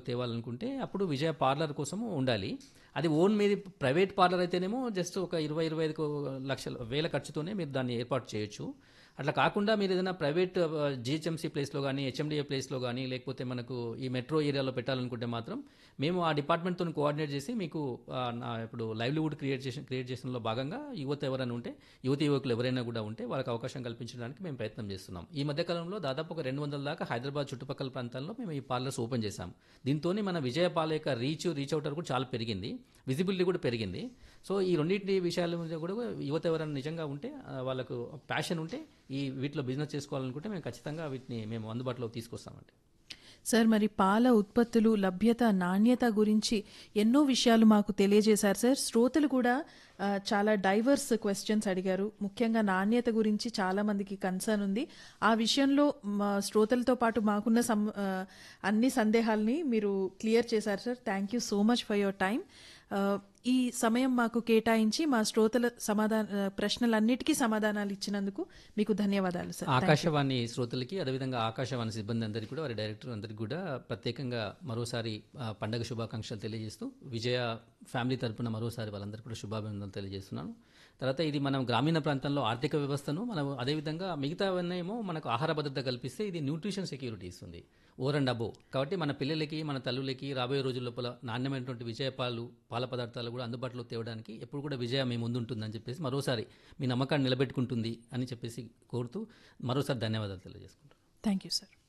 తేవాలనుకుంటే అప్పుడు విజయ పార్లర్ కోసము ఉండాలి అది ఓన్ మీది ప్రైవేట్ పార్లర్ అయితేనేమో జస్ట్ ఒక ఇరవై ఇరవై ఐదు లక్షల వేల ఖర్చుతోనే మీరు దాన్ని ఏర్పాటు చేయొచ్చు అట్లా కాకుండా మీరు ఏదైనా ప్రైవేట్ జిహెచ్ఎంసీ ప్లేస్లో కానీ హెచ్ఎండిఏ ప్లేస్లో కానీ లేకపోతే మనకు ఈ మెట్రో ఏరియాలో పెట్టాలనుకుంటే మాత్రం మేము ఆ డిపార్ట్మెంట్తో కోఆర్డినేట్ చేసి మీకు ఆ, నా ఇప్పుడు లైవ్లీవుడ్ క్రియేట్ చేసిన క్రియేట్ చేసడంలో భాగంగా యువత ఎవరైనా ఉంటే యువతి యువకులు ఎవరైనా కూడా ఉంటే వాళ్ళకి అవకాశం కల్పించడానికి మేము ప్రయత్నం చేస్తున్నాం ఈ మధ్య కాలంలో దాదాపు ఒక రెండు వందల దాకా హైదరాబాద్ చుట్టుపక్కల ప్రాంతాల్లో మేము ఈ పార్లర్స్ ఓపెన్ చేశాం దీంతో మన విజయపాల యొక్క రీచ్ రీచ్ అవుటర్ కూడా చాలా పెరిగింది విజిబిలిటీ కూడా పెరిగింది సో ఈ రెండింటి విషయాల మీద కూడా యువత ఎవరైనా నిజంగా ఉంటే ఆ, వాళ్ళకు ప్యాషన్ ఉంటే ఈ వీటిలో బిజినెస్ చేసుకోవాలనుకుంటే మేము ఖచ్చితంగా వీటిని మేము అందుబాటులోకి తీసుకొస్తామండి సార్ మరి పాల ఉత్పత్తులు లభ్యత నాణ్యత గురించి ఎన్నో విషయాలు మాకు తెలియజేశారు సార్ శ్రోతలు కూడా ఆ, చాలా డైవర్స్ క్వశ్చన్స్ అడిగారు ముఖ్యంగా నాణ్యత గురించి చాలా మందికి కన్సర్న్ ఉంది ఆ విషయంలో మా శ్రోతలతో పాటు మాకున్న సం ఆ, అన్ని సందేహాల్ని మీరు క్లియర్ చేశారు sir thank you so much for your time ఈ సమయం మాకు కేటాయించి మా శ్రోతల సమాధాన ఆ, ప్రశ్నలన్నిటికీ సమాధానాలు ఇచ్చినందుకు మీకు ధన్యవాదాలు సార్ ఆకాశవాణి శ్రోతలకి అదేవిధంగా ఆకాశవాణి సిబ్బంది అందరికీ కూడా వారి డైరెక్టర్ అందరికీ కూడా ప్రత్యేకంగా మరోసారి ఆ, పండగ శుభాకాంక్షలు తెలియజేస్తూ విజయ ఫ్యామిలీ తరపున మరోసారి వాళ్ళందరికీ కూడా శుభాభినందనలు తెలియజేస్తున్నాను తర్వాత ఇది మనం గ్రామీణ ప్రాంతంలో ఆర్థిక వ్యవస్థను మనం అదేవిధంగా మిగతావన్నేమో మనకు ఆహార భద్రత కల్పిస్తే ఇది న్యూట్రిషన్ సెక్యూరిటీ ఇస్తుంది ఓవర్ అండ్ అబో కాబట్టి మన పిల్లలకి మన తల్లులకి రాబోయే రోజుల లోపల నాణ్యమైనటువంటి విజయ పాలు పాల పదార్థాలు కూడా అందుబాటులో తేవడానికి ఎప్పుడు కూడా విజయ మీ ముందుంటుందని చెప్పేసి మరోసారి మీ నమ్మకాన్ని నిలబెట్టుకుంటుంది అని చెప్పేసి కోరుతూ మరోసారి ధన్యవాదాలు తెలియజేసుకుంటాను థ్యాంక్ యూ సార్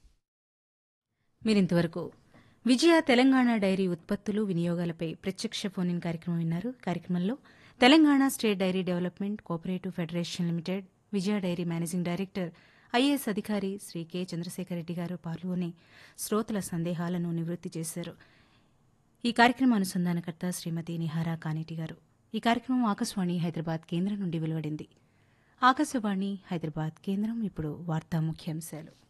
మీరింతవరకు విజయ తెలంగాణ డైరీ ఉత్పత్తులు వినియోగాలపై ప్రత్యక్ష ఫోన్ ఇన్ కార్యక్రమం విన్నారు కార్యక్రమంలో Telangana state dairy development cooperative federation limited Vijaya dairy managing director IAS అధికారి శ్రీ కె చంద్రశేఖర్ రెడ్డి గారు పాల్గొని శ్రోతల సందేహాలను నివృత్తి చేశారు ఈ కార్యక్రమ అనుసంధానకర్త శ్రీమతి నిహారా కానేటి గారు ఈ కార్యక్రమం ఆకాశవాణి హైదరాబాద్ కేంద్రం నుండి వెలువడింది ఆకాశవాణి హైదరాబాద్ కేంద్రం ఇప్పుడు వార్తా ముఖ్యాంశాలు